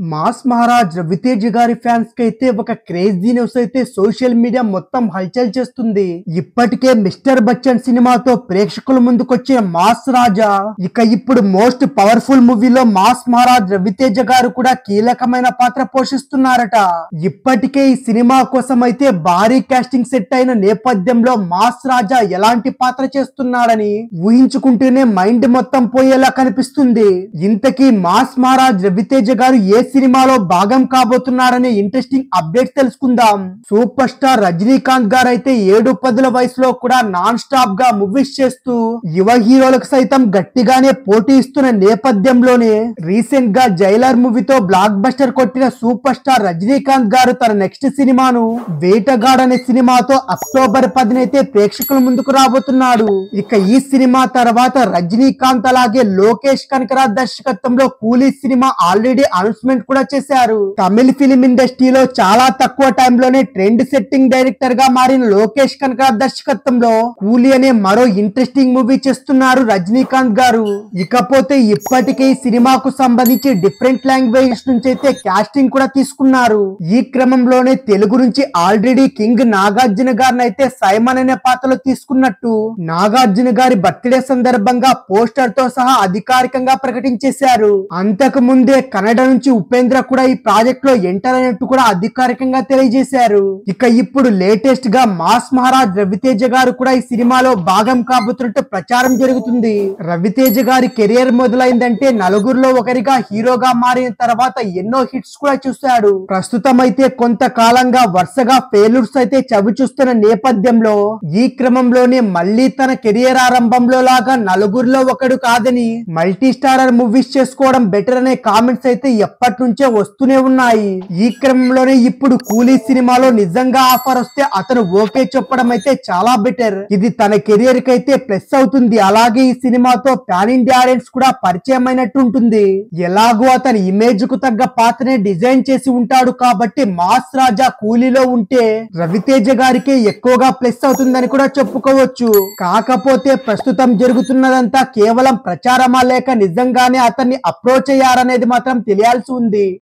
mass Maharaj Raviteja గారి fans కి అయితే ఒక క్రేజీ న్యూస్ అయితే సోషల్ మీడియా మొత్తం హల్చల్ చేస్తుంది ఇప్పటికే మిస్టర్ బచ్చన్ సినిమాతో ప్రేక్షకుల ముందుకొచ్చిన మాస్ రాజా ఇక ఇప్పుడు మోస్ట్ పవర్ఫుల్ మూవీలో మాస్ మహారాజ్ రవితేజ గారు కూడా కీలకమైన పాత్ర పోషిస్తున్నారట ఇప్పటికే ఈ సినిమా కోసం అయితే భారీ కాస్టింగ్ సెట్ అయిన నేపథ్యంలో మాస్ రాజా ఎలాంటి పాత్ర చేస్తున్నాడని ఊహించుకుంటేనే మైండ్ మొత్తం పోయేలా కనిపిస్తుంది ఇంతకీ మాస్ మహారాజ్ రవితేజ గారు ఏ సినిమాలో భాగం కాబోతున్నారనే ఇంట్రెస్టింగ్ అప్డేట్స్ తెలుసుకుందాం సూపర్ స్టార్ రజనీకాంత్ గారు అయితే ఏడు పదుల వయసులో కూడా నాన్ స్టాప్ గా మూవీస్ చేస్తూ యువ హీరోలకు సైతం గట్టిగానే పోటీ ఇస్తున్న నేపథ్యంలోనే రీసెంట్ గా జైలర్ మూవీతో బ్లాక్ బస్టర్ కొట్టిన సూపర్ స్టార్ రజనీకాంత్ గారు తన నెక్స్ట్ సినిమాను వేటగాడ్ అనే సినిమాతో అక్టోబర్ పదినైతే ప్రేక్షకుల ముందుకు రాబోతున్నాడు ఇక ఈ సినిమా తర్వాత రజనీకాంత్ అలాగే లోకేష్ కనకరాజ్ దర్శకత్వంలో కూలీ సినిమా ఆల్రెడీ అనౌన్స్మెంట్ కూడా చేశారు తమిళ ఫిలిం ఇండస్ట్రీలో చాలా తక్కువ టైంలోనే ట్రెండ్ సెట్టింగ్ డైరెక్టర్ గా మారిన లోకేష్ కనకరాజ్ దర్శకత్వంలో కూలీ అనే మరో ఇంట్రెస్టింగ్ మూవీ చేస్తున్నారు రజనీకాంత్ గారు ఇకపోతే ఇప్పటికే ఈ సినిమాకు సంబంధించి డిఫరెంట్ లాంగ్వేజెస్ నుంచి అయితే కాస్టింగ్ కూడా తీసుకున్నారు ఈ క్రమంలోనే తెలుగు నుంచి ఆల్రెడీ కింగ్ నాగార్జున గారిని అయితే సైమన్ అనే పాత్రలో తీసుకున్నట్టు నాగార్జున గారి బర్త్డే సందర్భంగా పోస్టర్ తో సహా అధికారికంగా ప్రకటించేశారు అంతకు ముందే కన్నడ నుంచి ఉపేంద్ర కూడా ఈ ప్రాజెక్ట్ లో ఎంటర్ అయినట్టు కూడా అధికారికంగా తెలియజేశారు ఇక ఇప్పుడు లేటెస్ట్ గా మాస్ మహారాజ్ రవితేజ గారు కూడా ఈ సినిమాలో భాగం కాబోతున్నట్టు ప్రచారం జరుగుతుంది రవితేజ గారి కెరియర్ మొదలైందంటే నలుగురిలో ఒకరిగా హీరోగా మారిన తర్వాత ఎన్నో హిట్స్ కూడా చూశాడు ప్రస్తుతం అయితే కొంతకాలంగా వరుసగా ఫెయిల్యూర్స్ అయితే చవి చూస్తున్న నేపథ్యంలో ఈ క్రమంలోనే మళ్ళీ తన కెరియర్ ఆరంభంలో లాగా నలుగురిలో ఒకడు కాదని మల్టీ స్టారర్ మూవీస్ చేసుకోవడం బెటర్ అనే కామెంట్స్ అయితే ఎప్పటి నుంచే వస్తూనే ఉన్నాయి ఈ క్రమంలోనే ఇప్పుడు కూలీ సినిమాలో నిజంగా ఆఫర్ వస్తే అతను ఓకే చెప్పడం అయితే చాలా బెటర్ ఇది తన కెరియర్ కి అయితే ప్లస్ అవుతుంది అలాగే ఈ సినిమాతో పాన్ ఇండియా ఆడియన్స్ కూడా పరిచయం అయినట్టు ఉంటుంది ఎలాగో అతని ఇమేజ్ కు తగ్గ పాత్రనే డిజైన్ చేసి ఉంటాడు కాబట్టి మాస్ రాజా కూలీలో ఉంటే రవితేజ గారికి ఎక్కువగా ప్లస్ అవుతుందని కూడా చెప్పుకోవచ్చు కాకపోతే ప్రస్తుతం జరుగుతున్నదంతా కేవలం ప్రచారమా లేక నిజంగానే అతన్ని అప్రోచ్ అయ్యారనేది మాత్రం తెలియాల్సి ఉంది